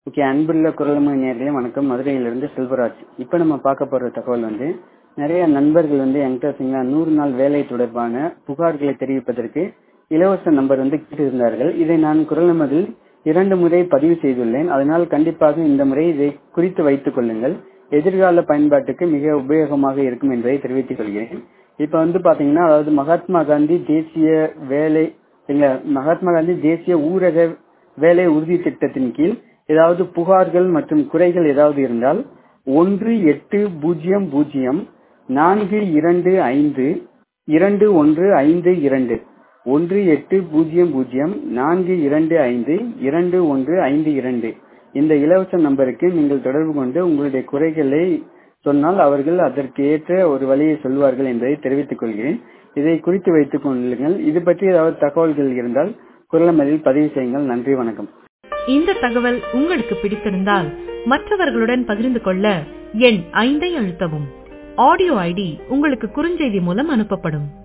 okay அன்புள்ள குரலமை நேர்களே வணக்கம் மதுரையிலிருந்து செல்வராஜ் இப்போ நம்ம பார்க்க போற தகவல் வந்து நிறைய நண்பர்கள் வந்து என்கிட்ட பார்த்தீங்கன்னா நூறு நாள் வேலை தொடர்பான புகார்களை தெரிவிப்பதற்கு இலவச நம்பர் வந்து கேட்டிருந்தார்கள் இதை நான் குரல் நமதில் இரண்டு முறை பதிவு செய்துள்ளேன் அதனால் கண்டிப்பாக இந்த முறை இதை குறித்து வைத்துக் கொள்ளுங்கள் எதிர்கால பயன்பாட்டுக்கு மிக உபயோகமாக இருக்கும் என்பதை தெரிவித்துக் கொள்கிறேன் இப்ப வந்து பாத்தீங்கன்னா அதாவது மகாத்மா காந்தி தேசிய வேலை இல்ல மகாத்மா காந்தி தேசிய ஊரக வேலை உறுதி திட்டத்தின் கீழ் ஏதாவது புகார்கள் மற்றும் குறைகள் ஏதாவது இருந்தால் ஒன்று எட்டு பூஜ்ஜியம் பூஜ்ஜியம் நான்கு இரண்டு ஐந்து இரண்டு ஒன்று ஐந்து இரண்டு ஒன்று எட்டு பூஜ்ஜியம் பூஜ்ஜியம் நான்கு இரண்டு ஐந்து இரண்டு ஒன்று ஐந்து இரண்டு இந்த இலவச நம்பருக்கு நீங்கள் தொடர்பு கொண்டு உங்களுடைய குறைகளை சொன்னால் அவர்கள் அதற்கு ஏற்ற ஒரு வழியை சொல்வார்கள் என்பதை தெரிவித்துக் கொள்கிறேன் இதை குறித்து வைத்துக் கொள்ளுங்கள் இது பற்றி ஏதாவது தகவல்கள் இருந்தால் குரலமதில் பதிவு செய்யுங்கள் நன்றி வணக்கம் இந்த தகவல் உங்களுக்கு பிடித்திருந்தால் மற்றவர்களுடன் பகிர்ந்து கொள்ள எண் ஐந்தை அழுத்தவும் ஆடியோ ஐடி உங்களுக்கு குறுஞ்செய்தி மூலம் அனுப்பப்படும்